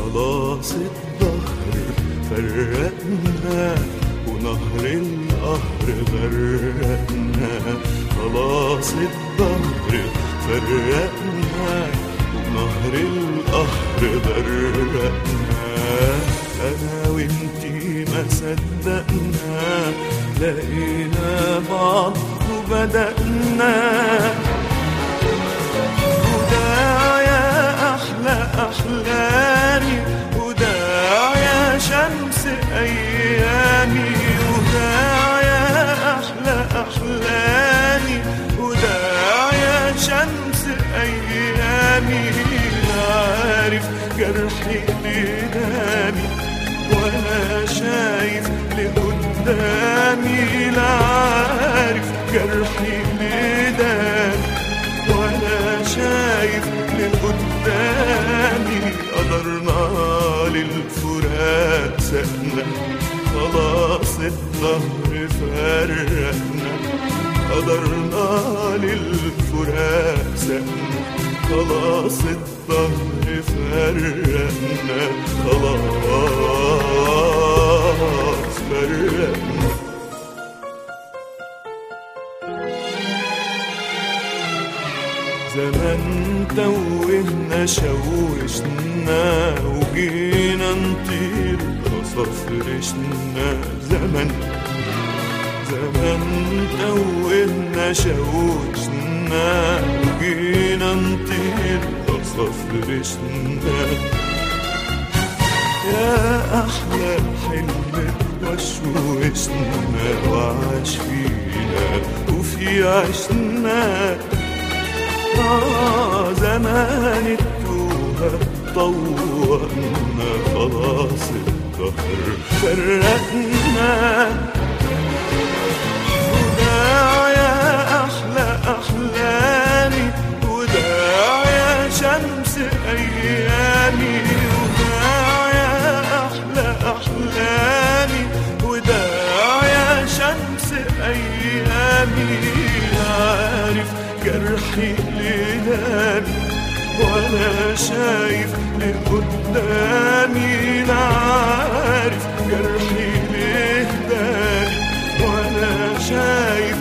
خلاص الظهر فرقنا ونهر القهر غرقنا خلاص الظهر فرقنا ونهر القهر غرقنا انا وانتي ما صدقنا لقينا بعض وبدأنا وده يا أحلى أحلامي وده يا شمس أيامي وده يا أحلى أحلامي وده يا شمس أيامي لا عارف جرحي لدامي ولا شايف لقدامي لا عارف جرحي لدامي ولا شايف لقدامي قدرنا للفراق سقنا خلاص الظهر فرقنا قدرنا للفراق سقنا خلاص الظهر فرقنا خلاص فرقنا زمان توهنا شوشنا وجينا نطير رصاص رشنا زمان زمان توهنا شوشنا وجينا نطير رصاص رشنا يا أحلى حلم وشوشنا وعاش فينا وفي عشنا آه زمان التوهة طوقنا خلاص الظهر فرقنا وده يا أحلى أحلامي وده يا شمس أيامي وده يا أحلى أحلامي وده يا شمس أيامي عارف جرحي لدامي ولا شايف لقدامي لا عارف جرحي لدامي ولا شايف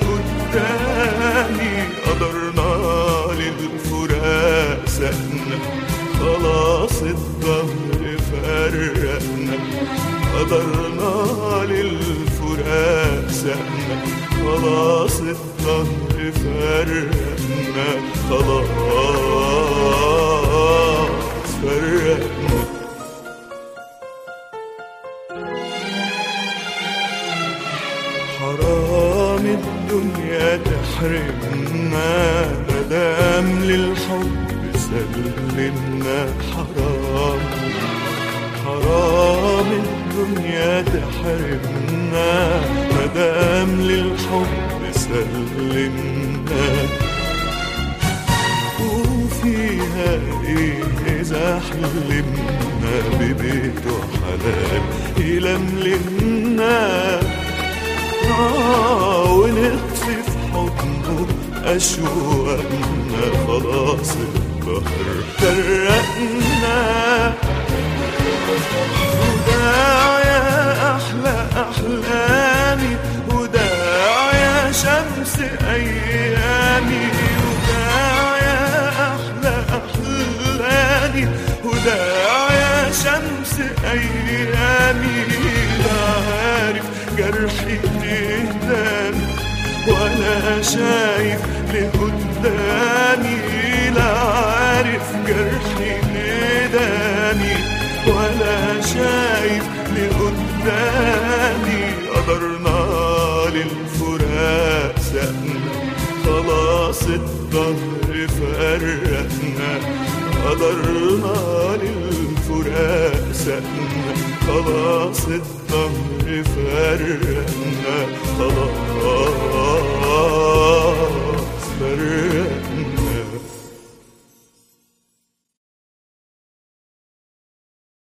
لقدامي قدرنا للفراق سقنا خلاص الظهر فرقنا قدرنا للفراق سقنا خلاص الظهر فرقنا خلاص فرقنا حرام الدنيا تحرمنا مدام للحب سلمنا حرام حرام الدنيا تحرمنا مدام للحب سلمنا وفيها ايه اذا حلمنا ببيت حلال يلملمنا آه ونطفي في حضنه أشواقنا خلاص البحر فرقنا وده يا أحلى أحلامي وده يا شمس أيامي وده يا أحلى أحلامي وده يا شمس أيامي لا عارف جرحي قدامي ولا شايف لقدامي لا عارف جرحي قدامي ولا شايف لقدامي قدرنا للفراق سقنا خلاص الظهر فرقنا قدرنا للفراق سقنا خلاص الظهر فرقنا خلاص